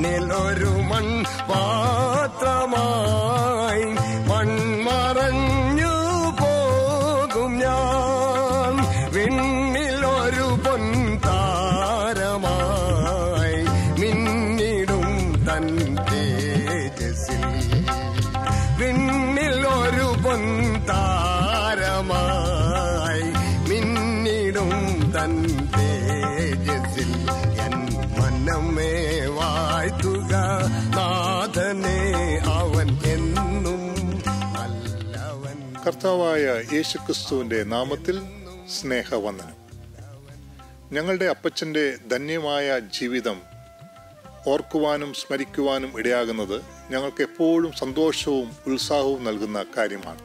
മണ്ണിലൊരു മൺ പാത്രമായി മൺമറഞ്ഞു പോകും ഞാൻ വിണ്ണിലൊരു പൊൻ താരമായി മിന്നിടും തൻ തേജസിൽ വിണ്ണിൽ ഒരു പൊൻ താരമായി മിന്നിടും തൻ തേജസിൽ എൻ മനമേ വാഴ്ത്തുക നാഥനെ അവൻ എന്നും നല്ലവൻ കർത്താവായ യേശുക്രിസ്തുവിന്റെ നാമത്തിൽ സ്നേഹവന്ദനം ഞങ്ങളുടെ അപ്പച്ചന്റെ ധന്യമായ ജീവിതം ഓർക്കുവാനും സ്മരിക്കുവാനും ഇടയാകുന്നത് ഞങ്ങൾക്ക് എപ്പോഴും സന്തോഷവും ഉത്സാഹവും നൽകുന്ന കാര്യമാണ്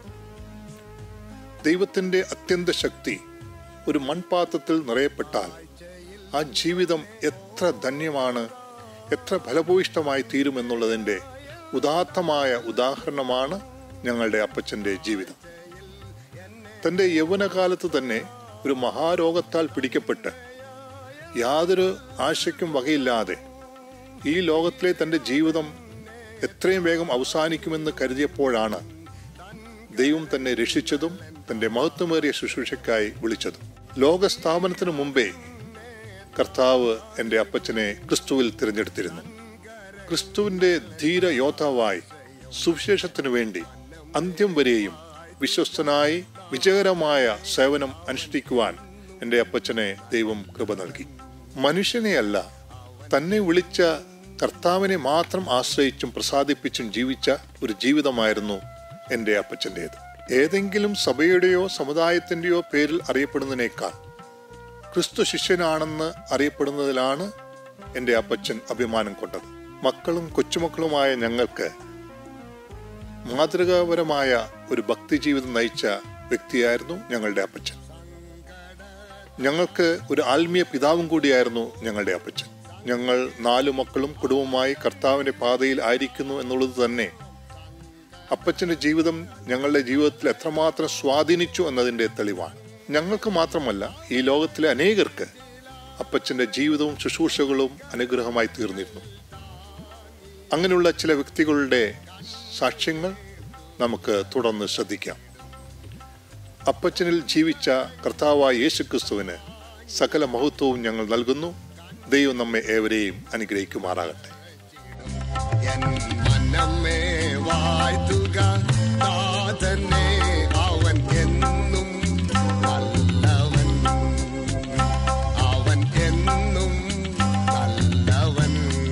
ദൈവത്തിന്റെ അത്യന്ത ശക്തി ഒരു മൺപാത്രത്തിൽ നിറയപ്പെട്ടാൽ ആ ജീവിതം എത്ര ധന്യമാണ് എത്ര ഫലഭൂയിഷ്ടമായി തീരുമെന്നുള്ളതിൻ്റെ ഉദാത്തമായ ഉദാഹരണമാണ് ഞങ്ങളുടെ അപ്പച്ചന്റെ ജീവിതം തന്റെ യൗവനകാലത്ത് തന്നെ ഒരു മഹാരോഗത്താൽ പിടിക്കപ്പെട്ട് യാതൊരു ആശയ്ക്കും വകയില്ലാതെ ഈ ലോകത്തിലെ തന്റെ ജീവിതം എത്രയും വേഗം അവസാനിക്കുമെന്ന് കരുതിയപ്പോഴാണ് ദൈവം തന്നെ രക്ഷിച്ചതും തന്റെ മഹത്വമേറിയ ശുശ്രൂഷയ്ക്കായി വിളിച്ചതും ലോകസ്ഥാപനത്തിന് മുമ്പേ കർത്താവ് എൻ്റെ അപ്പച്ചനെ ക്രിസ്തുവിൽ തിരഞ്ഞെടുത്തിരുന്നു ക്രിസ്തുവിന്റെ ധീര യോദ്ധാവായി സുവിശേഷത്തിനു വേണ്ടി അന്ത്യം വരെയും വിശ്വസ്തനായി വിജയകരമായ സേവനം അനുഷ്ഠിക്കുവാൻ എൻ്റെ അപ്പച്ചനെ ദൈവം കൃപ നൽകി മനുഷ്യനെയല്ല തന്നെ വിളിച്ച കർത്താവിനെ മാത്രം ആശ്രയിച്ചും പ്രസാദിപ്പിച്ചും ജീവിച്ച ഒരു ജീവിതമായിരുന്നു എൻ്റെ അപ്പച്ചൻ്റേത് ഏതെങ്കിലും സഭയുടെയോ സമുദായത്തിൻ്റെയോ പേരിൽ അറിയപ്പെടുന്നതിനേക്കാൾ ക്രിസ്തു ശിഷ്യനാണെന്ന് അറിയപ്പെടുന്നതിലാണ് എൻ്റെ അപ്പച്ചൻ അഭിമാനം കൊണ്ടത് മക്കളും കൊച്ചുമക്കളുമായ ഞങ്ങൾക്ക് മാതൃകാപരമായ ഒരു ഭക്തിജീവിതം നയിച്ച വ്യക്തിയായിരുന്നു ഞങ്ങളുടെ അപ്പച്ചൻ ഞങ്ങൾക്ക് ഒരു ആത്മീയ പിതാവും കൂടിയായിരുന്നു ഞങ്ങളുടെ അപ്പച്ചൻ ഞങ്ങൾ നാലു മക്കളും കുടുംബമായി കർത്താവിന്റെ പാതയിൽ ആയിരിക്കുന്നു എന്നുള്ളത് തന്നെ അപ്പച്ചന്റെ ജീവിതം ഞങ്ങളുടെ ജീവിതത്തിൽ എത്രമാത്രം സ്വാധീനിച്ചു എന്നതിന്റെ തെളിവാണ് ഞങ്ങൾക്ക് മാത്രമല്ല ഈ ലോകത്തിലെ അനേകർക്ക് അപ്പച്ചന്റെ ജീവിതവും ശുശ്രൂഷകളും അനുഗ്രഹമായി തീർന്നിരുന്നു അങ്ങനെയുള്ള ചില വ്യക്തികളുടെ സാക്ഷ്യങ്ങൾ നമുക്ക് തുടർന്ന് ശ്രദ്ധിക്കാം അപ്പച്ചനിൽ ജീവിച്ച കർത്താവായ യേശുക്രിസ്തുവിന് സകല മഹത്വവും ഞങ്ങൾ നൽകുന്നു ദൈവം നമ്മെ ഏവരെയും അനുഗ്രഹിക്കുമാറാകട്ടെ എൻ മനമേ വാഴ്ത്തുക നാഥനെ അവൻ എന്നും നല്ലവൻ അവൻ എന്നും നല്ലവൻ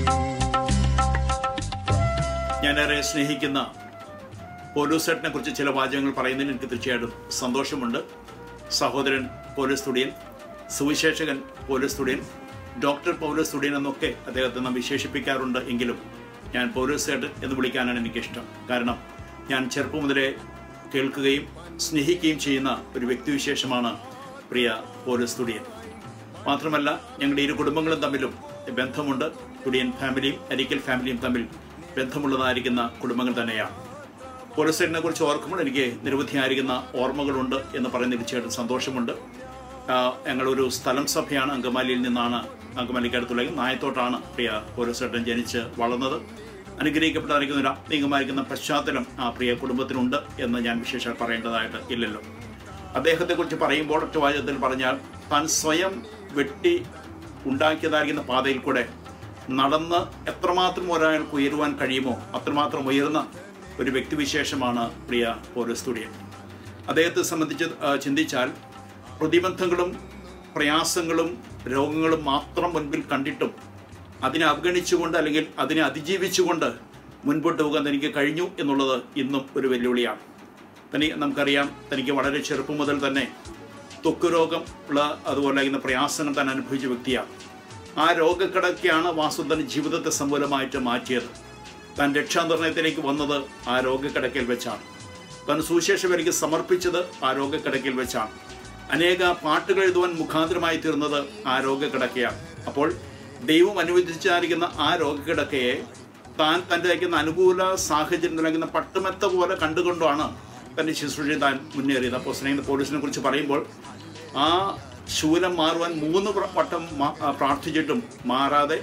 ഞാനേറെ സ്നേഹിക്കുന്ന പോലൂസേട്ടനെ കുറിച്ച് ചില വാചകങ്ങൾ പറയുന്നതിന് എനിക്ക് തീർച്ചയായിട്ടും സന്തോഷമുണ്ട് സഹോദരൻ പോലീസ് തുടിയൻ സുവിശേഷകൻ പോലീസ് തുടിയൻ ഡോക്ടർ പൗലോസ് തുടിയൻ എന്നൊക്കെ അദ്ദേഹത്തെ നാം വിശേഷിപ്പിക്കാറുണ്ട് എങ്കിലും ഞാൻ പൗലോസേട്ടൻ എന്ന് വിളിക്കാനാണ് എനിക്കിഷ്ടം കാരണം ഞാൻ ചെറുപ്പം മുതലേ കേൾക്കുകയും സ്നേഹിക്കുകയും ചെയ്യുന്ന ഒരു വ്യക്തിവിശേഷമാണ് പ്രിയ പോലീസ് തുടിയൻ മാത്രമല്ല ഞങ്ങളുടെ ഇരു കുടുംബങ്ങളും തമ്മിലും ബന്ധമുണ്ട് കുടിയൻ ഫാമിലിയും അരിക്കൽ ഫാമിലിയും തമ്മിൽ ബന്ധമുള്ളതായിരിക്കുന്ന കുടുംബങ്ങൾ തന്നെയാണ് പോലീസിനെ കുറിച്ച് ഓർക്കുമ്പോൾ എനിക്ക് നിരവധിയായിരിക്കുന്ന ഓർമ്മകളുണ്ട് എന്ന് പറയുന്നതിൽ തീർച്ചയായിട്ടും സന്തോഷമുണ്ട് ആ, ഞങ്ങളൊരു സ്ഥലം സഭയാണ് അങ്കമാലിയിൽ നിന്നാണ് അങ്കമാലിക്കടുത്തുള്ള നായത്തോട്ടാണ് പ്രിയ പോലീസേട്ടൻ ജനിച്ച് വളർന്നത് അനുഗ്രഹിക്കപ്പെട്ടിരിക്കുന്ന ഒരു ആത്മീകമായിരിക്കുന്ന പശ്ചാത്തലം ആ പ്രിയ കുടുംബത്തിനുണ്ട് എന്ന് ഞാൻ വിശേഷം പറയേണ്ടതായിട്ട് ഇല്ലല്ലോ അദ്ദേഹത്തെക്കുറിച്ച് പറയുമ്പോൾ ഒറ്റ വാചകത്തിൽ പറഞ്ഞാൽ താൻ സ്വയം വെട്ടി ഉണ്ടാക്കിയതായിരിക്കുന്ന പാതയിൽ കൂടെ നടന്ന് എത്രമാത്രം ഒരാൾക്ക് ഉയരുവാൻ കഴിയുമോ അത്രമാത്രം ഉയർന്ന ഒരു വ്യക്തിവിശേഷമാണ് പ്രിയ പോലീസ് തുടിയൻ അദ്ദേഹത്തെ സംബന്ധിച്ച് ആ, ചിന്തിച്ചാൽ പ്രതിബന്ധങ്ങളും പ്രയാസങ്ങളും രോഗങ്ങളും മാത്രം മുൻപിൽ കണ്ടിട്ടും അതിനെ അവഗണിച്ചുകൊണ്ട് അല്ലെങ്കിൽ അതിനെ അതിജീവിച്ചുകൊണ്ട് മുൻപോട്ട് പോകാൻ തനിക്ക് കഴിഞ്ഞു എന്നുള്ളത് ഇന്നും ഒരു വെല്ലുവിളിയാണ് തനി നമുക്കറിയാം തനിക്ക് വളരെ ചെറുപ്പം മുതൽ തന്നെ ത്വക്ക് രോഗം ഉള്ള അതുപോലെ ഇന്ന് പ്രയാസങ്ങൾ താൻ അനുഭവിച്ച വ്യക്തിയാണ് ആ രോഗക്കിടക്കാണ് വാസുദന്റെ ജീവിതത്തെ സമൂലമായിട്ട് മാറ്റിയത് താൻ രക്ഷാനിർണയത്തിലേക്ക് വന്നത് ആ രോഗക്കിടക്കയിൽ വെച്ചാണ് താൻ സുവിശേഷവരിക്ക് സമർപ്പിച്ചത് ആ രോഗക്കിടക്കയിൽ വെച്ചാണ് അനേക പാട്ടുകൾ എഴുതുവാൻ മുഖാന്തരമായി തീർന്നത് ആ രോഗക്കിടക്കയാണ് അപ്പോൾ ദൈവം അനുവദിച്ചായിരിക്കുന്ന ആ രോഗക്കിടക്കയെ താൻ തൻ്റെ അയക്കുന്ന അനുകൂല സാഹചര്യം നൽകുന്ന പട്ടുമെത്ത പോലെ കണ്ടുകൊണ്ടാണ് തൻ്റെ ശുശ്രൂഷ താൻ മുന്നേറിയത് അപ്പോൾ സ്നേഹിത പോലീസിനെ കുറിച്ച് പറയുമ്പോൾ ആ ശൂലം മാറുവാൻ മൂന്ന് പ്ര- വട്ടം മാ- ആ, പ്രാർത്ഥിച്ചിട്ടും മാറാതെ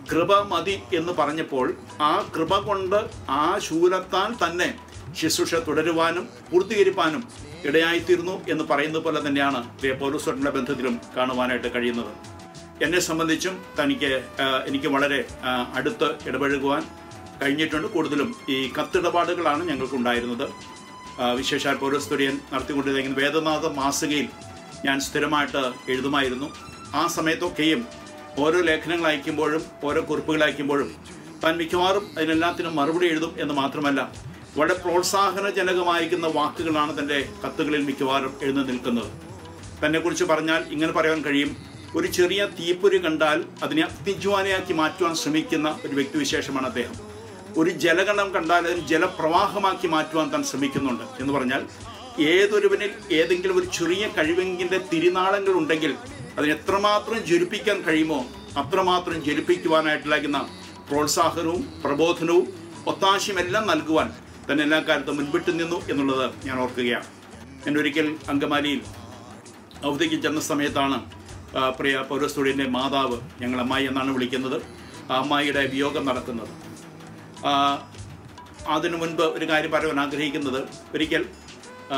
കൃപ മതി എന്ന് പറഞ്ഞപ്പോൾ ആ കൃപ കൊണ്ട് ആ ശൂലത്താൽ തന്നെ ശുശ്രൂഷ തുടരുവാനും പൂർത്തീകരിപ്പാനും ഇടയായിത്തീർന്നു എന്ന് പറയുന്നത് പോലെ തന്നെയാണ് പ്രിയ പൗരസ്വരുടെ ബന്ധത്തിലും കാണുവാനായിട്ട് കഴിയുന്നത് എന്നെ സംബന്ധിച്ചും തനിക്ക് ആ, എനിക്ക് വളരെ ആ, അടുത്ത് ഇടപഴകുവാൻ കഴിഞ്ഞിട്ടുണ്ട് കൂടുതലും ഈ കത്തിടപാടുകളാണ് ഞങ്ങൾക്കുണ്ടായിരുന്നത് ആ, വിശേഷാൽ പൗരസ്തുര്യൻ നടത്തിക്കൊണ്ടിരിക്കുന്ന വേദനാഥ മാസികയിൽ ഞാൻ സ്ഥിരമായിട്ട് എഴുതുമായിരുന്നു ആ സമയത്തൊക്കെയും ഓരോ ലേഖനങ്ങൾ അയക്കുമ്പോഴും ഓരോ കുറിപ്പുകൾ അയക്കുമ്പോഴും താൻ മിക്കവാറും അതിനെല്ലാത്തിനും മറുപടി എഴുതും എന്ന് മാത്രമല്ല വളരെ പ്രോത്സാഹനജനകമായിരിക്കുന്ന വാക്കുകളാണ് തൻ്റെ കത്തുകളിൽ മിക്കവാറും എഴുതി നിൽക്കുന്നത് തന്നെക്കുറിച്ച് പറഞ്ഞാൽ ഇങ്ങനെ പറയാൻ കഴിയും ഒരു ചെറിയ തീപ്പൊരി കണ്ടാൽ അതിനെ അഗ്നിജ്വാലയാക്കി മാറ്റുവാൻ ശ്രമിക്കുന്ന ഒരു വ്യക്തിവിശേഷമാണ് അദ്ദേഹം ഒരു ജലഗണം കണ്ടാൽ അതിന് ജലപ്രവാഹമാക്കി മാറ്റുവാൻ താൻ ശ്രമിക്കുന്നുണ്ട് എന്ന് പറഞ്ഞാൽ ഏതൊരുവനിൽ ഏതെങ്കിലും ഒരു ചെറിയ കഴിവെങ്കിൻ്റെ തിരിനാളങ്ങൾ ഉണ്ടെങ്കിൽ അതിന് എത്രമാത്രം ജ്വലിപ്പിക്കാൻ കഴിയുമോ അത്രമാത്രം ജ്വലിപ്പിക്കുവാനായിട്ടുള്ള പ്രോത്സാഹനവും പ്രബോധനവും ഒത്താശയും എല്ലാം നൽകുവാൻ തന്നെ എല്ലാ കാലത്തും മുൻപിട്ട് നിന്നു എന്നുള്ളത് ഞാൻ ഓർക്കുകയാണ് ഞാൻ ഒരിക്കൽ അങ്കമാലിയിൽ അവധിക്ക് ചെന്ന സമയത്താണ് ആ, പ്രിയ പൗരസ്തുടിൻ്റെ മാതാവ് ഞങ്ങൾ അമ്മായി എന്നാണ് വിളിക്കുന്നത് ആ അമ്മായിയുടെ വിയോഗം നടക്കുന്നത് ആ, അതിനു മുൻപ് ഒരു കാര്യം പറയാൻ ആഗ്രഹിക്കുന്നത് ഒരിക്കൽ ആ,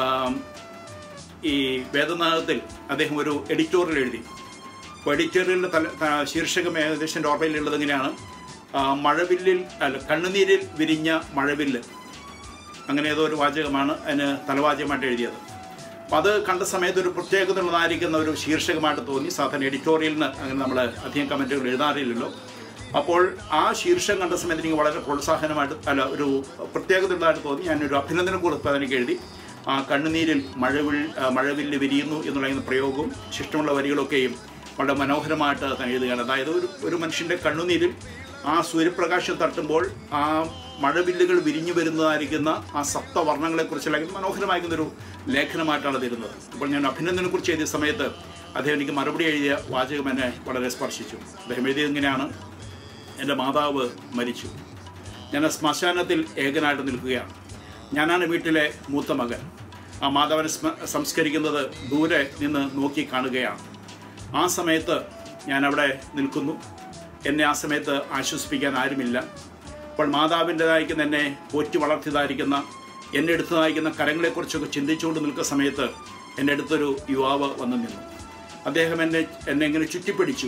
ഈ വേദനാഥത്തിൽ അദ്ദേഹം ഒരു എഡിറ്റോറിയൽ എഴുതി അപ്പോൾ എഡിറ്റോറിയലിൻ്റെ തല ത- ശീർഷകം ഏകദേശം എൻ്റെ ഓർമ്മയിലുള്ളത് എങ്ങനെയാണ് ആ, മഴവില്ലിൽ അല്ല കണ്ണുനീരിൽ വിരിഞ്ഞ മഴവില്ല് അങ്ങനെ ഏതോ ഒരു വാചകമാണ് അതിന് തലവാചകമായിട്ട് എഴുതിയത് അപ്പം അത് കണ്ട സമയത്ത് ഒരു പ്രത്യേകതയുള്ളതായിരിക്കുന്ന ഒരു ശീർഷകമായിട്ട് തോന്നി സാധാരണ എഡിറ്റോറിയലിന് അങ്ങനെ നമ്മൾ അധികം കമൻറ്റുകൾ എഴുതാറില്ലല്ലോ അപ്പോൾ ആ ശീർഷകം കണ്ട സമയത്ത് എനിക്ക് വളരെ പ്രോത്സാഹനമായിട്ട് അല്ല ഒരു പ്രത്യേകതയുള്ളതായിട്ട് തോന്നി ഞാനൊരു അഭിനന്ദന കുറിപ്പ് അതിലേക്ക് എഴുതി ആ കണ്ണുനീരിൽ മഴവിൽ ആ, മഴവില്ല് വിരിയുന്നു എന്നുള്ള പ്രയോഗവും ശിഷ്ടമുള്ള വരികളൊക്കെയും വളരെ മനോഹരമായിട്ട് താൻ എഴുതുകയാണ് അതായത് ഒരു ഒരു മനുഷ്യൻ്റെ കണ്ണുനീരിൽ ആ സൂര്യപ്രകാശം തട്ടുമ്പോൾ ആ മഴവില്ലുകൾ വിരിഞ്ഞു വരുന്നതായിരിക്കുന്ന ആ സപ്തവർണ്ണങ്ങളെക്കുറിച്ചുള്ള മനോഹരമായിരിക്കുന്ന ഒരു ലേഖനമായിട്ടാണ് തരുന്നത് അപ്പോൾ ഞാൻ അഭിനന്ദനെക്കുറിച്ച് എഴുതിയ സമയത്ത് അദ്ദേഹം എനിക്ക് മറുപടി എഴുതിയ വാചകം എന്നെ വളരെ സ്പർശിച്ചു അദ്ദേഹം എഴുതിയത് ഇങ്ങനെയാണ് എൻ്റെ മാതാവ് മരിച്ചു ഞാൻ ആ ശ്മശാനത്തിൽ ഏകനായിട്ട് നിൽക്കുകയാണ് ഞാനാണ് വീട്ടിലെ മൂത്ത മകൻ ആ മാതാവിനെ സ്മ- സംസ്കരിക്കുന്നത് ദൂരെ നിന്ന് നോക്കി കാണുകയാണ് ആ സമയത്ത് ഞാൻ അവിടെ നിൽക്കുന്നു എന്നെ ആ സമയത്ത് ആശ്വസിപ്പിക്കാൻ ആരുമില്ല അപ്പോൾ മാതാവിൻ്റെതായിരിക്കുന്ന എന്നെ പോറ്റി വളർത്തിയതായിരിക്കുന്ന എന്നെ എടുത്തതായിരിക്കുന്ന കരങ്ങളെക്കുറിച്ചൊക്കെ ചിന്തിച്ചുകൊണ്ട് നിൽക്കുന്ന സമയത്ത് എൻ്റെ അടുത്തൊരു യുവാവ് വന്നു നിന്നു അദ്ദേഹം എന്നെ എന്നെ ഇങ്ങനെ ചുറ്റിപ്പിടിച്ചു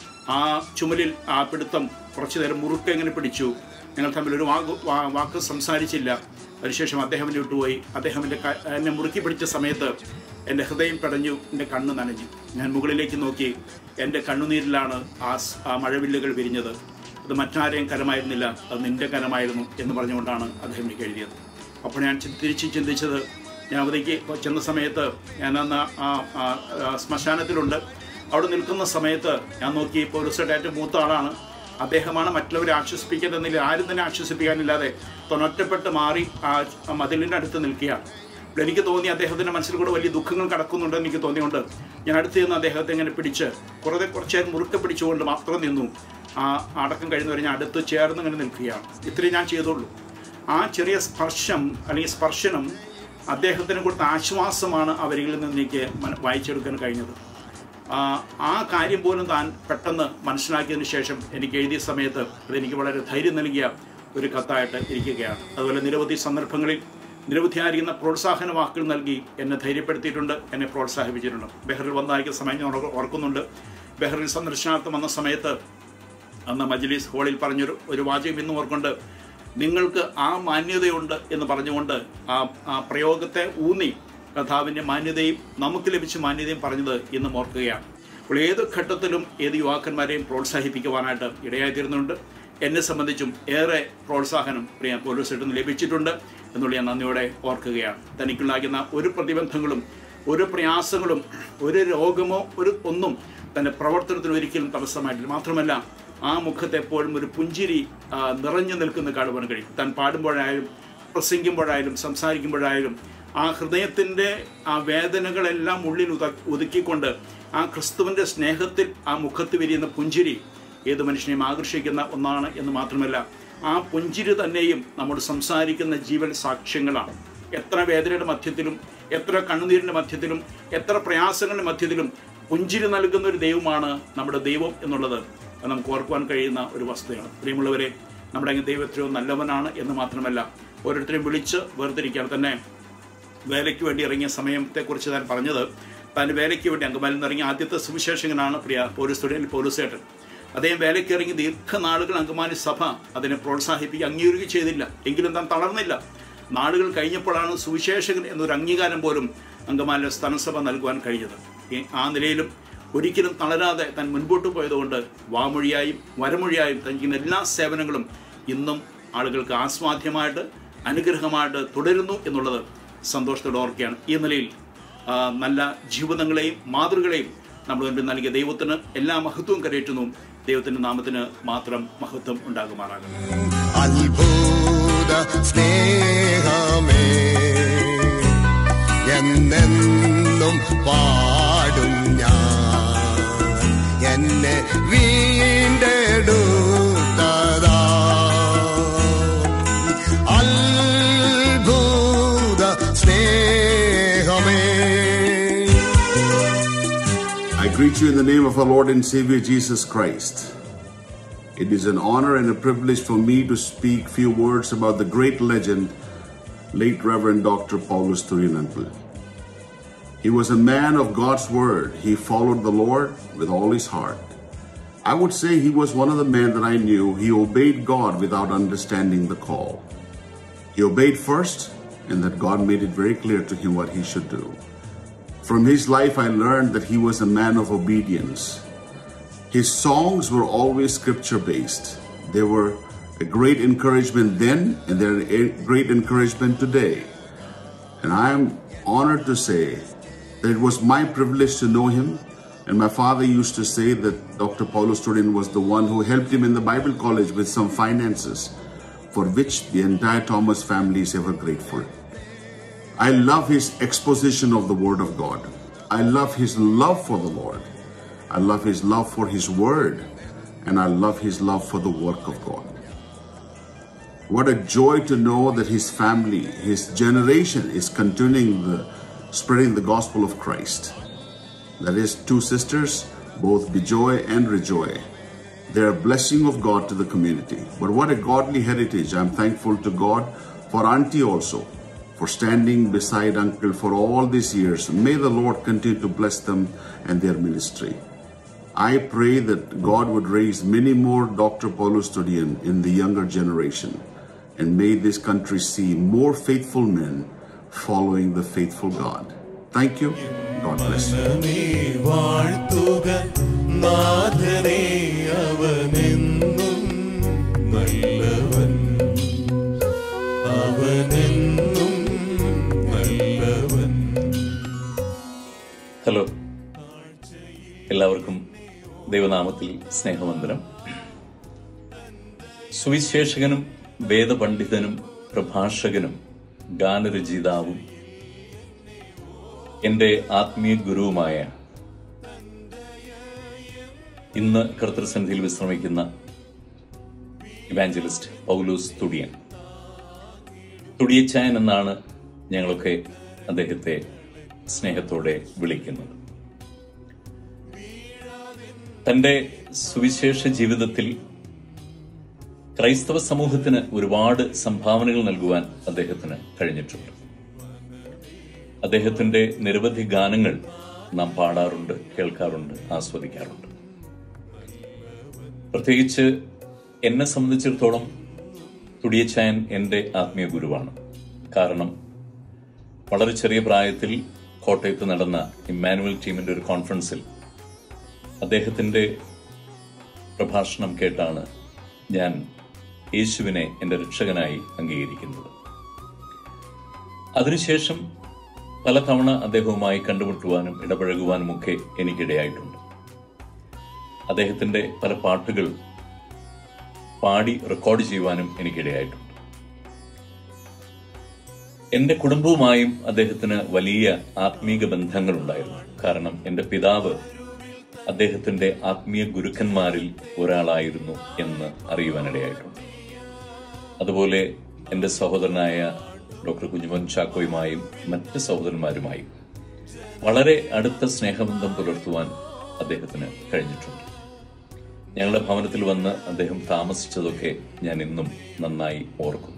ആ ചുമലിൽ ആ പിടുത്തം കുറച്ചു നേരം മുറുക്കെ ഇങ്ങനെ പിടിച്ചു ഞങ്ങൾ തമ്മിൽ ഒരു വാക്ക് വാ- വാക്ക് സംസാരിച്ചില്ല അതിനുശേഷം അദ്ദേഹം എന്നെ വിട്ടുപോയി അദ്ദേഹം എൻ്റെ ക- എന്നെ മുറുക്കി പിടിച്ച സമയത്ത് എൻ്റെ ഹൃദയം പടഞ്ഞു എൻ്റെ കണ്ണ് നനഞ്ഞു ഞാൻ മുകളിലേക്ക് നോക്കി എൻ്റെ കണ്ണുനീരിലാണ് ആ സ്- ആ മഴവില്ലുകൾ വിരിഞ്ഞത് അത് മറ്റാരെയും കരമായിരുന്നില്ല അത് നിന്റെ കരമായിരുന്നു എന്ന് പറഞ്ഞുകൊണ്ടാണ് അദ്ദേഹം എനിക്ക് എഴുതിയത് അപ്പോൾ ഞാൻ ചി- തിരിച്ച് ചിന്തിച്ചത് ഞാൻ അവധിക്ക് ചെന്ന സമയത്ത് ഞാൻ അന്ന് ആ ആ, ആ ശ്മശാനത്തിലുണ്ട് അവിടെ നിൽക്കുന്ന സമയത്ത് ഞാൻ നോക്കി പൗരസ്വയുടെ ഏറ്റവും മൂത്ത ആളാണ് അദ്ദേഹമാണ് മറ്റുള്ളവരെ ആശ്വസിപ്പിക്കുന്നതെന്നില്ല ആരും തന്നെ ആശ്വസിപ്പിക്കാനില്ലാതെ തൊണൊറ്റപ്പെട്ട് മാറി ആ ആ മതിലിൻ്റെ അടുത്ത് നിൽക്കുകയാണ് അപ്പോൾ എനിക്ക് തോന്നി അദ്ദേഹത്തിൻ്റെ മനസ്സിൽ കൂടെ വലിയ ദുഃഖങ്ങൾ കടക്കുന്നുണ്ടെന്ന് എനിക്ക് തോന്നിയുകൊണ്ട് ഞാൻ അടുത്ത് നിന്ന് അദ്ദേഹത്തെ ഇങ്ങനെ പിടിച്ച് കുറേ കുറച്ച് നേരം മുറുക്കെ പിടിച്ചുകൊണ്ട് മാത്രം നിന്നു ആ അടക്കം കഴിയുന്നവരെ ഞാൻ അടുത്ത് ചേർന്ന് ഇങ്ങനെ നിൽക്കുകയാണ് ഇത്രയും ഞാൻ ചെയ്തുള്ളൂ ആ ചെറിയ സ്പർശം അല്ലെങ്കിൽ സ്പർശനം അദ്ദേഹത്തിന് കൊടുത്ത ആശ്വാസമാണ് അവരിൽ നിന്ന് എനിക്ക് മന- വായിച്ചെടുക്കാൻ കഴിഞ്ഞത് ആ, ആ കാര്യം പോലും താൻ പെട്ടെന്ന് മനസ്സിലാക്കിയതിന് ശേഷം എനിക്ക് എഴുതിയ സമയത്ത് അതെനിക്ക് വളരെ ധൈര്യം നൽകിയ ഒരു കത്തായിട്ട് ഇരിക്കുകയാണ് അതുപോലെ നിരവധി സന്ദർഭങ്ങളിൽ നിരവധിയായിരിക്കുന്ന പ്രോത്സാഹന വാക്കുകൾ നൽകി എന്നെ ധൈര്യപ്പെടുത്തിയിട്ടുണ്ട് എന്നെ പ്രോത്സാഹിപ്പിച്ചിട്ടുണ്ട് ബെഹറിൽ വന്നായിരിക്കുന്ന സമയം ഞാൻ ഓർ- ഓർക്കുന്നുണ്ട് ബെഹറിൽ സന്ദർശനാർത്ഥം വന്ന സമയത്ത് അന്ന് മജ്ലിസ് ഹാളിൽ പറഞ്ഞൊരു ഒരു വാചകം ഇന്നും ഓർക്കൊണ്ട് നിങ്ങൾക്ക് ആ മാന്യതയുണ്ട് എന്ന് പറഞ്ഞുകൊണ്ട് ആ ആ പ്രയോഗത്തെ ഊന്നി കഥാവിൻ്റെ മാന്യതയും നമുക്ക് ലഭിച്ച മാന്യതയും പറഞ്ഞത് ഇന്നും ഓർക്കുകയാണ് അപ്പോൾ ഏത് ഘട്ടത്തിലും ഏത് യുവാക്കന്മാരെയും പ്രോത്സാഹിപ്പിക്കുവാനായിട്ട് ഇടയായിത്തീരുന്നുണ്ട് എന്നെ സംബന്ധിച്ചും ഏറെ പ്രോത്സാഹനം പ്രിയ പോലീസ് നിന്ന് ലഭിച്ചിട്ടുണ്ട് എന്നുള്ള ഞാൻ നന്ദിയോടെ ഓർക്കുകയാണ് തനിക്കുണ്ടാകുന്ന ഒരു പ്രതിബന്ധങ്ങളും ഒരു പ്രയാസങ്ങളും ഒരു രോഗമോ ഒരു ഒന്നും തൻ്റെ പ്രവർത്തനത്തിന് ഒരിക്കലും തടസ്സമായിട്ടില്ല മാത്രമല്ല ആ മുഖത്ത് എപ്പോഴും ഒരു പുഞ്ചിരി ആ, നിറഞ്ഞു നിൽക്കുന്ന കാണുവാൻ കഴിയും താൻ പാടുമ്പോഴായാലും പ്രസംഗിക്കുമ്പോഴായാലും സംസാരിക്കുമ്പോഴായാലും ആ ഹൃദയത്തിൻ്റെ ആ വേദനകളെല്ലാം ഉള്ളിൽ ഉത ഒതുക്കിക്കൊണ്ട് ആ ക്രിസ്തുവിൻ്റെ സ്നേഹത്തിൽ ആ മുഖത്ത് വിരിയുന്ന പുഞ്ചിരി ഏത് മനുഷ്യനെയും ആകർഷിക്കുന്ന ഒന്നാണ് എന്ന് മാത്രമല്ല ആ പുഞ്ചിരി തന്നെയും നമ്മൾ സംസാരിക്കുന്ന ജീവൻ സാക്ഷ്യങ്ങളാണ് എത്ര വേദനയുടെ മധ്യത്തിലും എത്ര കണ്ണുനീരിൻ്റെ മധ്യത്തിലും എത്ര പ്രയാസങ്ങളുടെ മധ്യത്തിലും പുഞ്ചിരി നൽകുന്ന ഒരു ദൈവമാണ് നമ്മുടെ ദൈവം എന്നുള്ളത് അത് നമുക്ക് ഓർക്കുവാൻ കഴിയുന്ന ഒരു വസ്തുതയാണ് പ്രിയമുള്ളവരെ നമ്മുടെ അങ്ങ് ദൈവം എത്രയോ നല്ലവനാണ് എന്ന് മാത്രമല്ല ഓരോരുത്തരെയും വിളിച്ച് വേർതിരിക്കുകയാണ് തന്നെ വേലയ്ക്ക് വേണ്ടി ഇറങ്ങിയ സമയത്തെക്കുറിച്ച് താൻ പറഞ്ഞത് താൻ വേലയ്ക്ക് വേണ്ടി അങ്കമാലിൽ നിന്ന് ഇറങ്ങിയ ആദ്യത്തെ സുവിശേഷകനാണ് പ്രിയ പോലീസ് സ്റ്റുഡിയൻ പോലീസേട്ടൻ അദ്ദേഹം വേലയ്ക്ക് ഇറങ്ങി ദീർഘനാളുകൾ അങ്കമാലി സഭ അതിനെ പ്രോത്സാഹിപ്പിക്കുക അംഗീകരിക്കുകയും ചെയ്തില്ല എങ്കിലും താൻ തളർന്നില്ല നാളുകൾ കഴിഞ്ഞപ്പോഴാണ് സുവിശേഷകൻ എന്നൊരു അംഗീകാരം പോലും അങ്കമാലിലെ സ്ഥാനസഭ നൽകുവാൻ കഴിഞ്ഞത് ഈ- ആ നിലയിലും ഒരിക്കലും തളരാതെ താൻ മുൻപോട്ട് പോയതുകൊണ്ട് വാമൊഴിയായും വരമൊഴിയായും തനിക്കുന്ന എല്ലാ സേവനങ്ങളും ഇന്നും ആളുകൾക്ക് ആസ്വാദ്യമായിട്ട് അനുഗ്രഹമായിട്ട് തുടരുന്നു എന്നുള്ളത് സന്തോഷത്തോടെ ഓർക്കുകയാണ് ഈ നിലയിൽ ആ, നല്ല ജീവിതങ്ങളെയും മാതൃകളെയും നമ്മൾ മുൻപിൽ നൽകിയ ദൈവത്തിന് എല്ലാ മഹത്വവും കരയേറ്റുന്നു ദൈവത്തിന്റെ നാമത്തിന് മാത്രം മഹത്വം ഉണ്ടാകുമാറാകണം അത്ഭുത സ്നേഹമേ എന്നെന്നും പാടും ഞാൻ എന്നെ വീണ്ടെടുത്തതാ അത്ഭുത സ്നേഹമേ I greet you in the name of our Lord and Savior Jesus Christ. It is an honor and a privilege for me to speak few words about the great legend, late Reverend Dr. Paulus Thurinanpal. He was a man of God's word. He followed the Lord with all his heart. I would say he was one of the men that I knew. He obeyed God without understanding the call. He obeyed first, and that God made it very clear to him what he should do. From his life, I learned that he was a man of obedience. His songs were always scripture based. They were a great encouragement then, and they're a great encouragement today. And I am honored to say that it was my privilege to know him. And my father used to say that Dr. Paulo Studin was the one who helped him in the Bible college with some finances, for which the entire Thomas family is ever grateful. I love his exposition of the Word of God. I love his love for the Lord. I love his love for his Word. And I love his love for the work of God. What a joy to know that his family, his generation is continuing the spreading the gospel of Christ. That is, two sisters, both Bejoy and Rejoy. They are a blessing of God to the community. But what a godly heritage. I'm thankful to God for Auntie also, for standing beside Uncle for all these years. May the Lord continue to bless them and their ministry. I pray that God would raise many more Dr. Paulo Studian in the younger generation. And may this country see more faithful men following the faithful God. Thank you. God bless you. മനമേ വാഴ്ത്തുക നാഥനെ അവനെന്നും നല്ലവൻ അവനെന്നും നല്ലവൻ hello എല്ലാവർക്കും ദൈവനാമത്തിൽ സ്നേഹവന്ദനം സുവിശേഷകനും വേദപണ്ഡിതനും പ്രഭാഷകനും ഗാനരചയിതാവും എൻ്റെ ആത്മീയ ഗുരുവുമായ ഇന്ന് കർത്തൃസന്നിധിയിൽ വിശ്രമിക്കുന്ന ഇവാഞ്ചലിസ്റ്റ് പൗലൂസ് തുടിയൻ തുടിയച്ചായൻ എന്നാണ് ഞങ്ങളൊക്കെ അദ്ദേഹത്തെ സ്നേഹത്തോടെ വിളിക്കുന്നത് തന്റെ സുവിശേഷ ജീവിതത്തിൽ ക്രൈസ്തവ സമൂഹത്തിന് ഒരുപാട് സംഭാവനകൾ നൽകുവാൻ അദ്ദേഹത്തിന് കഴിഞ്ഞിട്ടുണ്ട് അദ്ദേഹത്തിന്റെ നിരവധി ഗാനങ്ങൾ നാം പാടാറുണ്ട് കേൾക്കാറുണ്ട് ആസ്വദിക്കാറുണ്ട് പ്രത്യേകിച്ച് എന്നെ സംബന്ധിച്ചിടത്തോളം തുടിയച്ചായൻ എൻ്റെ ആത്മീയ ഗുരുവാണ് കാരണം വളരെ ചെറിയ പ്രായത്തിൽ കോട്ടയത്ത് നടന്ന ഇമ്മാനുവൽ ടീമിന്റെ ഒരു കോൺഫറൻസിൽ അദ്ദേഹത്തിന്റെ പ്രഭാഷണം കേട്ടാണ് ഞാൻ യേശുവിനെ എൻ്റെ രക്ഷകനായി അംഗീകരിക്കുന്നത് അതിനുശേഷം പലതവണ അദ്ദേഹവുമായി കണ്ടുമുട്ടുവാനും ഇടപഴകുവാനും ഒക്കെ എനിക്കിടയായിട്ടുണ്ട് അദ്ദേഹത്തിന്റെ പല പാട്ടുകൾ പാടി റെക്കോർഡ് ചെയ്യുവാനും എനിക്കിടയായിട്ടുണ്ട് എന്റെ കുടുംബവുമായും അദ്ദേഹത്തിന് വലിയ ആത്മീക ബന്ധങ്ങളുണ്ടായിരുന്നു കാരണം എന്റെ പിതാവ് അദ്ദേഹത്തിന്റെ ആത്മീയ ഗുരുക്കന്മാരിൽ ഒരാളായിരുന്നു എന്ന് അറിയുവാനിടയായിട്ടുണ്ട് അതുപോലെ എന്റെ സഹോദരനായ ഡോക്ടർ കുഞ്ഞുമോൻ ചാക്കോയുമായും മറ്റ് സഹോദരന്മാരുമായും വളരെ അടുത്ത സ്നേഹബന്ധം പുലർത്തുവാൻ അദ്ദേഹത്തിന് കഴിഞ്ഞിട്ടുണ്ട് ഞങ്ങളുടെ ഭവനത്തിൽ വന്ന് അദ്ദേഹം താമസിച്ചതൊക്കെ ഞാൻ ഇന്നും നന്നായി ഓർക്കുന്നു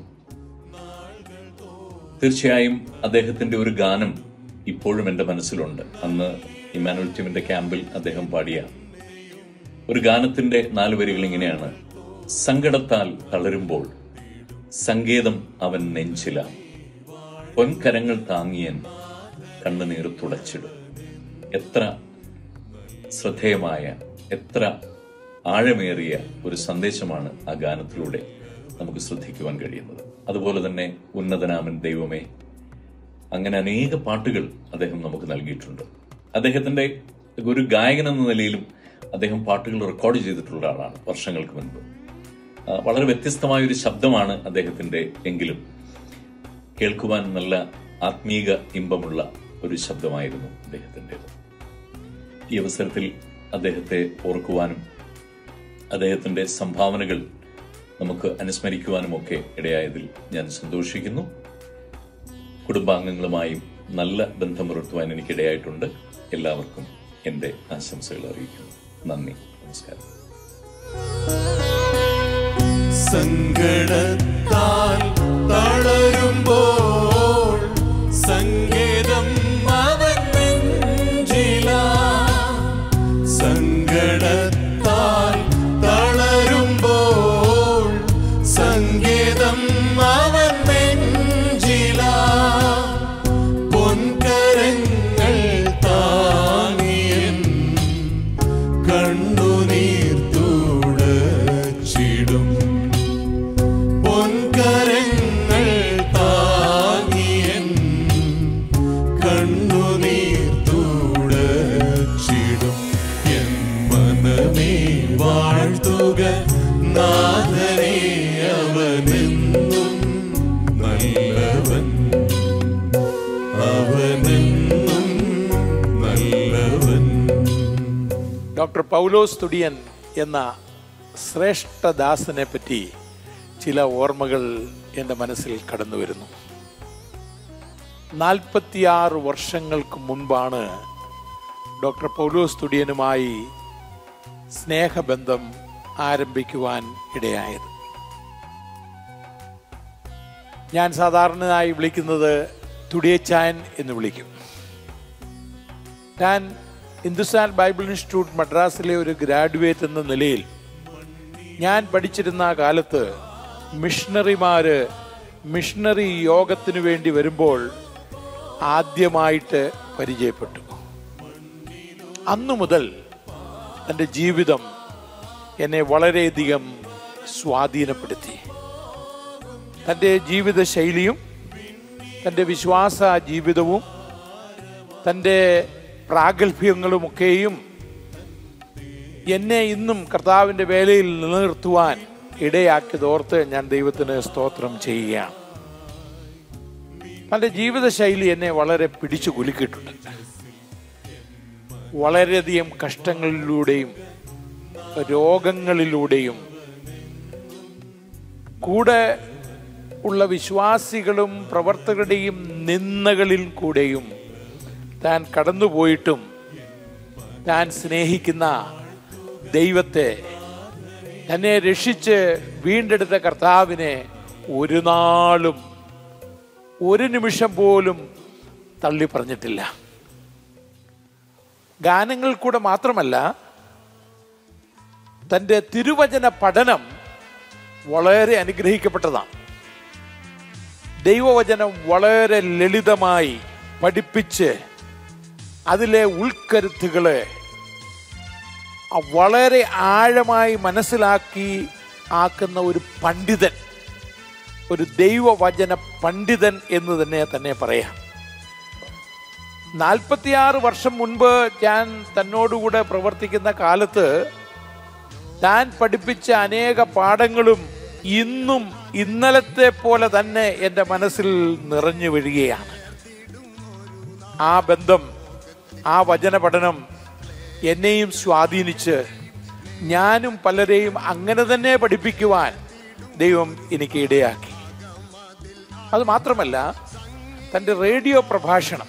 തീർച്ചയായും അദ്ദേഹത്തിന്റെ ഒരു ഗാനം ഇപ്പോഴും എൻ്റെ മനസ്സിലുണ്ട് അന്ന് ഇമാനുവൽ ടീമിന്റെ ക്യാമ്പിൽ അദ്ദേഹം പാടിയ ഒരു ഗാനത്തിന്റെ നാല് വരികൾ ഇങ്ങനെയാണ് സങ്കടത്താൽ തളരുമ്പോൾ സങ്കേതം അവൻ നെഞ്ചില പൊൻകരങ്ങൾ താങ്ങിയൻ കണ്ണുനീർ തുടച്ചിടും എത്ര ശ്രദ്ധേയമായ എത്ര ആഴമേറിയ ഒരു സന്ദേശമാണ് ആ ഗാനത്തിലൂടെ നമുക്ക് ശ്രദ്ധിക്കുവാൻ കഴിയുന്നത് അതുപോലെ തന്നെ ഉന്നതനാമൻ ദൈവമേ അങ്ങനെ അനേക പാട്ടുകൾ അദ്ദേഹം നമുക്ക് നൽകിയിട്ടുണ്ട് അദ്ദേഹത്തിന്റെ ഒരു ഗായകൻ എന്ന നിലയിലും അദ്ദേഹം പാട്ടുകൾ റെക്കോർഡ് ചെയ്തിട്ടുള്ള ആളാണ് വർഷങ്ങൾക്ക് മുൻപ് ആ, വളരെ വ്യത്യസ്തമായ ഒരു ശബ്ദമാണ് അദ്ദേഹത്തിന്റെ എങ്കിലും കേൾക്കുവാൻ നല്ല ആത്മീക ഇമ്പമുള്ള ഒരു ശബ്ദമായിരുന്നു അദ്ദേഹത്തിൻ്റെത് ഈ അവസരത്തിൽ അദ്ദേഹത്തെ ഓർക്കുവാനും അദ്ദേഹത്തിന്റെ സംഭാവനകൾ നമുക്ക് അനുസ്മരിക്കുവാനും ഒക്കെ ഇടയായതിൽ ഞാൻ സന്തോഷിക്കുന്നു കുടുംബാംഗങ്ങളുമായും നല്ല ബന്ധം പുലർത്തുവാൻ എനിക്കിടയായിട്ടുണ്ട് എല്ലാവർക്കും എൻ്റെ ആശംസകൾ അറിയിക്കുന്നു നന്ദി നമസ്കാരം സങ്കടത്താൽ തളരുമ്പോൾ സങ്കേതം അവൻ നെഞ്ചിലാ സങ്കടത്താൽ തളരുമ്പോൾ സങ്കേതം അവൻ നെഞ്ചിലാ പൊൻകരങ്ങൾ താങ്ങിയൻ കണ്ണുനീർ തുടച്ചിടും പൊൻകരങ്ങൾ താങ്ങിയൻ കണ്ണുനീർ തുടച്ചിടും എൻ മനമേ വാഴ്ത്തുക നാഥനെ അവനെന്നും നല്ലവൻ അവനെന്നും നല്ലവൻ ഡോക്ടർ പൗലോസ് തുടിയൻ എന്ന ശ്രേഷ്ഠദാസനെ പറ്റി ചില ഓർമ്മകൾ എൻ്റെ മനസ്സിൽ കടന്നു വരുന്നു നാൽപ്പത്തിയാറ് വർഷങ്ങൾക്ക് മുൻപാണ് ഡോക്ടർ പൗലോസ് തുടിയനുമായി സ്നേഹബന്ധം ആരംഭിക്കുവാൻ ഇടയായത് ഞാൻ സാധാരണയായി വിളിക്കുന്നത് തുടിയച്ചായൻ എന്ന് വിളിക്കും ഞാൻ ഹിന്ദുസ്ഥാൻ ബൈബിൾ ഇൻസ്റ്റിറ്റ്യൂട്ട് മദ്രാസിലെ ഒരു ഗ്രാജുവേറ്റ് എന്ന നിലയിൽ ഞാൻ പഠിച്ചിരുന്ന ആ കാലത്ത് മിഷണറിമാര് മിഷണറി യോഗത്തിന് വേണ്ടി വരുമ്പോൾ ആദ്യമായിട്ട് പരിചയപ്പെട്ടു അന്നു മുതൽ എൻ്റെ ജീവിതം എന്നെ വളരെയധികം സ്വാധീനപ്പെടുത്തി തൻ്റെ ജീവിത ശൈലിയും തൻ്റെ വിശ്വാസ ജീവിതവും തൻ്റെ പ്രാഗൽഭ്യങ്ങളുമൊക്കെയും എന്നെ ഇന്നും കർത്താവിൻ്റെ വേലയിൽ നിലനിർത്തുവാൻ ഇടയാക്കിയതോർത്ത് ഞാൻ ദൈവത്തിന് സ്തോത്രം ചെയ്യുകയാണ് തൻ്റെ ജീവിതശൈലി എന്നെ വളരെ പിടിച്ചു കുലുക്കിയിട്ടുണ്ട് വളരെയധികം കഷ്ടങ്ങളിലൂടെയും രോഗങ്ങളിലൂടെയും കൂടെ ഉള്ള വിശ്വാസികളും പ്രവർത്തകരുടെയും നിന്ദകളിൽ കൂടെയും താൻ കടന്നുപോയിട്ടും താൻ സ്നേഹിക്കുന്ന ദൈവത്തെ തന്നെ രക്ഷിച്ച് വീണ്ടെടുത്ത കർത്താവിനെ ഒരു നാളും ഒരു നിമിഷം പോലും തള്ളി പറഞ്ഞിട്ടില്ല ഗാനങ്ങൾ കൂടെ മാത്രമല്ല തൻ്റെ തിരുവചന പഠനം വളരെ അനുഗ്രഹിക്കപ്പെട്ടതാണ് ദൈവവചനം വളരെ ലളിതമായി പഠിപ്പിച്ച് അതിലെ ഉൾക്കരുത്തുകളെ അ- വളരെ ആഴമായി മനസ്സിലാക്കി ആക്കുന്ന ഒരു പണ്ഡിതൻ ഒരു ദൈവവചന പണ്ഡിതൻ എന്ന് തന്നെ തന്നെ പറയാം നാൽപ്പത്തിയാറ് വർഷം മുൻപ് ഞാൻ തന്നോടുകൂടെ പ്രവർത്തിക്കുന്ന കാലത്ത് താൻ പഠിപ്പിച്ച അനേക പാഠങ്ങളും ഇന്നും ഇന്നലത്തെ പോലെ തന്നെ എൻ്റെ മനസ്സിൽ നിറഞ്ഞു വരികയാണ് ആ ബന്ധം ആ വചന പഠനം എന്നെയും സ്വാധീനിച്ച് ഞാനും പലരെയും അങ്ങനെ തന്നെ പഠിപ്പിക്കുവാൻ ദൈവം എനിക്ക് ഇടയാക്കി അത് മാത്രമല്ല തൻ്റെ റേഡിയോ പ്രഭാഷണം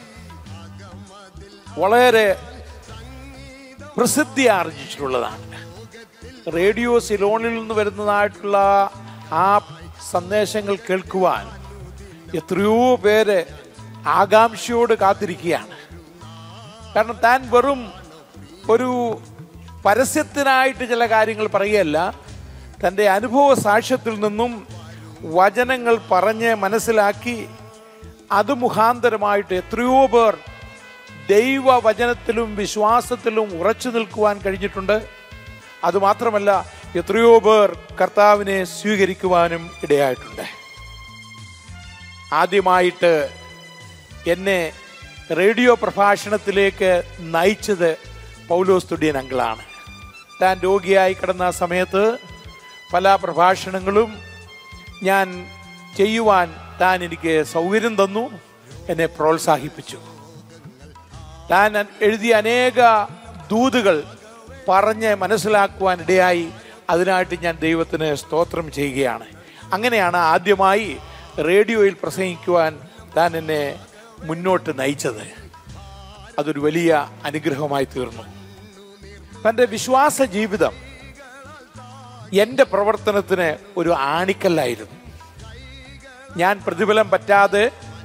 വളരെ പ്രസിദ്ധി ആർജിച്ചിട്ടുള്ളതാണ് റേഡിയോ സിലോണിൽ നിന്ന് വരുന്നതായിട്ടുള്ള ആ സന്ദേശങ്ങൾ കേൾക്കുവാൻ എത്രയോ പേര് ആകാംക്ഷയോട് കാത്തിരിക്കുകയാണ് കാരണം താൻ വെറും ഒരു പരസ്യത്തിനായിട്ട് ചില കാര്യങ്ങൾ പറയുകയല്ല തൻ്റെ അനുഭവ സാക്ഷ്യത്തിൽ നിന്നും വചനങ്ങൾ പറഞ്ഞ് മനസ്സിലാക്കി അത് മുഖാന്തരമായിട്ട് എത്രയോ പേർ ദൈവവചനത്തിലും വിശ്വാസത്തിലും ഉറച്ചു നിൽക്കുവാൻ കഴിഞ്ഞിട്ടുണ്ട് അതുമാത്രമല്ല എത്രയോ പേർ കർത്താവിനെ സ്വീകരിക്കുവാനും ഇടയായിട്ടുണ്ട് ആദ്യമായിട്ട് എന്നെ റേഡിയോ പ്രഭാഷണത്തിലേക്ക് നയിച്ചത് പൗലോസ് തുടിയൻ അങ്കിളാണ് താൻ രോഗിയായി കിടന്ന സമയത്ത് പല പ്രഭാഷണങ്ങളും ഞാൻ ചെയ്യുവാൻ താൻ എനിക്ക് സൗകര്യം തന്നു എന്നെ പ്രോത്സാഹിപ്പിച്ചു താൻ എഴുതിയ അനേക ദൂതുകൾ പറഞ്ഞ് മനസ്സിലാക്കുവാൻ ഇടയായി അതിനായിട്ട് ഞാൻ ദൈവത്തിന് സ്തോത്രം ചെയ്യുകയാണ് അങ്ങനെയാണ് ആദ്യമായി റേഡിയോയിൽ പ്രസംഗിക്കുവാൻ താൻ എന്നെ മുന്നോട്ട് നയിച്ചത് അതൊരു വലിയ അനുഗ്രഹമായി തീർന്നു തൻ്റെ വിശ്വാസ ജീവിതം എൻ്റെ പ്രവർത്തനത്തിന് ഒരു ആണിക്കല്ലായിരുന്നു ഞാൻ പ്രതിഫലം പറ്റാതെ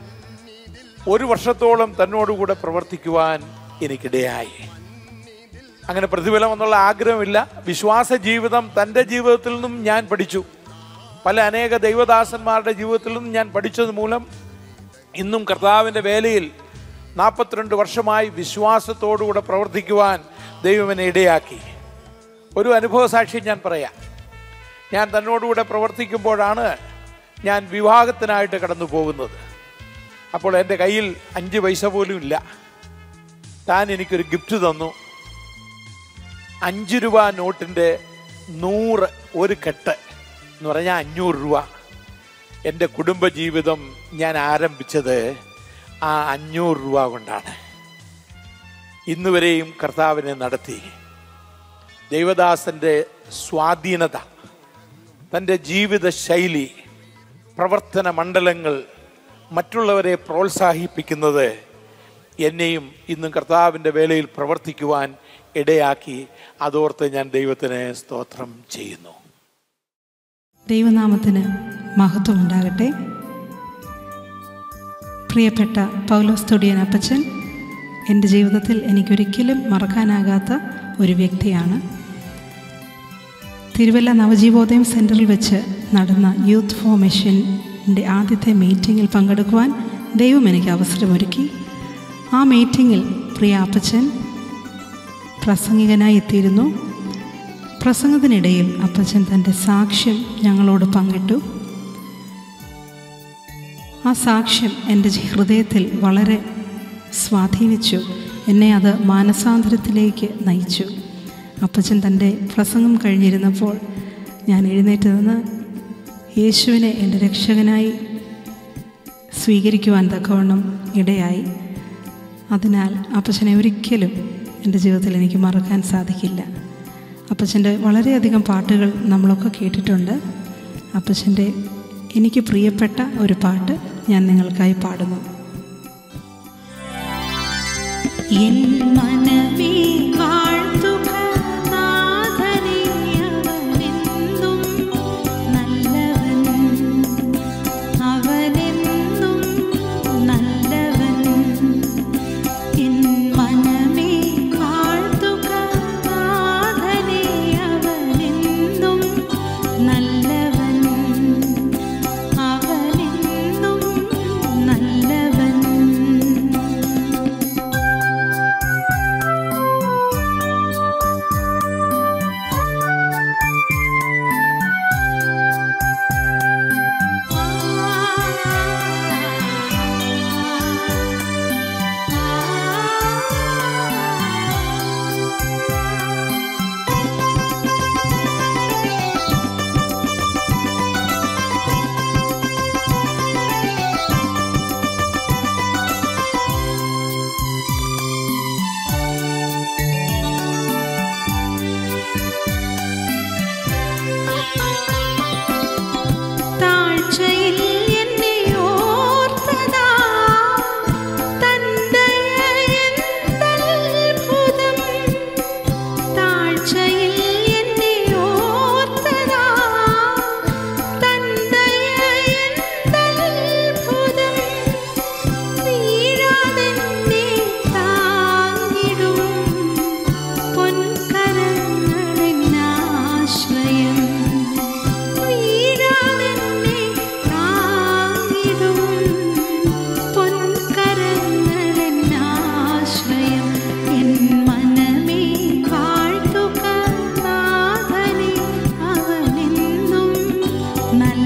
ഒരു വർഷത്തോളം തന്നോടുകൂടെ പ്രവർത്തിക്കുവാൻ എനിക്കിടയായി അങ്ങനെ പ്രതിഫലം എന്നുള്ള ആഗ്രഹമില്ല വിശ്വാസ ജീവിതം തൻ്റെ ജീവിതത്തിൽ നിന്നും ഞാൻ പഠിച്ചു പല അനേക ദൈവദാസന്മാരുടെ ജീവിതത്തിൽ നിന്നും ഞാൻ പഠിച്ചത് മൂലം ഇന്നും കർത്താവിൻ്റെ വേലയിൽ നാൽപ്പത്തിരണ്ട് വർഷമായി വിശ്വാസത്തോടുകൂടെ പ്രവർത്തിക്കുവാൻ ദൈവം എന്നെ ഇടയാക്കി ഒരു അനുഭവ സാക്ഷി ഞാൻ പറയാം ഞാൻ തന്നോടുകൂടെ പ്രവർത്തിക്കുമ്പോഴാണ് ഞാൻ വിവാഹത്തിനായിട്ട് കടന്നു പോകുന്നത് അപ്പോൾ എൻ്റെ കയ്യിൽ അഞ്ച് പൈസ പോലും ഇല്ല താൻ എനിക്കൊരു ഗിഫ്റ്റ് തന്നു അഞ്ച് രൂപ നോട്ടിൻ്റെ നൂറ് ഒരു കെട്ട് എന്ന് പറഞ്ഞാൽ അഞ്ഞൂറ് രൂപ എൻ്റെ കുടുംബജീവിതം ഞാൻ ആരംഭിച്ചത് ആ അഞ്ഞൂറ് രൂപ കൊണ്ടാണ് ഇന്ന് വരെയും കർത്താവിനെ നടത്തി ദൈവദാസൻ്റെ സ്വാധീനത തൻ്റെ ജീവിത ശൈലി പ്രവർത്തന മണ്ഡലങ്ങൾ മറ്റുള്ളവരെ പ്രോത്സാഹിപ്പിക്കുന്നത് എന്നെയും ഇന്നും കർത്താവിൻ്റെ വേലയിൽ പ്രവർത്തിക്കുവാൻ ഇടയാക്കി അതോർത്ത് ഞാൻ ദൈവത്തിന് സ്തോത്രം ചെയ്യുന്നു ദൈവനാമത്തിന് മഹത്വം ഉണ്ടാകട്ടെ പ്രിയപ്പെട്ട പൗലോസ് തൊടിയൻ അപ്പച്ചൻ എൻ്റെ ജീവിതത്തിൽ എനിക്കൊരിക്കലും മറക്കാനാകാത്ത ഒരു വ്യക്തിയാണ് തിരുവല്ല നവജീവോദയം സെൻറ്ററിൽ വെച്ച് നടന്ന യൂത്ത് ഫോർമേഷൻ്റെ ആദ്യത്തെ മീറ്റിങ്ങിൽ പങ്കെടുക്കുവാൻ ദൈവം എനിക്ക് അവസരമൊരുക്കി ആ മീറ്റിങ്ങിൽ പ്രിയ അപ്പച്ചൻ പ്രസംഗികനായി എത്തിയിരുന്നു പ്രസംഗത്തിനിടയിൽ അപ്പച്ചൻ തൻ്റെ സാക്ഷ്യം ഞങ്ങളോട് പങ്കിട്ടു ആ സാക്ഷ്യം എൻ്റെ ജി- ഹൃദയത്തിൽ വളരെ സ്വാധീനിച്ചു എന്നെ അത് മാനസാന്തരത്തിലേക്ക് നയിച്ചു അപ്പച്ചൻ തൻ്റെ പ്രസംഗം കഴിഞ്ഞിരുന്നപ്പോൾ ഞാൻ എഴുന്നേറ്റ് നിന്ന് യേശുവിനെ എൻ്റെ രക്ഷകനായി സ്വീകരിക്കുവാൻ തക്കവണ്ണം ഇടയായി അതിനാൽ അപ്പച്ചനെ ഒരിക്കലും എൻ്റെ ജീവിതത്തിൽ എനിക്ക് മറക്കാൻ സാധിക്കില്ല അപ്പച്ചൻ്റെ വളരെയധികം പാട്ടുകൾ നമ്മളൊക്കെ കേട്ടിട്ടുണ്ട് അപ്പച്ചൻ്റെ എനിക്ക് പ്രിയപ്പെട്ട ഒരു പാട്ട് ഞാൻ നിങ്ങൾക്കായി പാടുന്നു എൻ മനമേ വാഴ്ത്തുക നാഥനെ അവനെന്നും നല്ലവൻ അവനെന്നും നല്ലവൻ എൻ മനമേ വാഴ്ത്തുക നാഥനെ അവനെന്നും നല്ലവൻ അവനെന്നും നല്ലവൻ നല്ല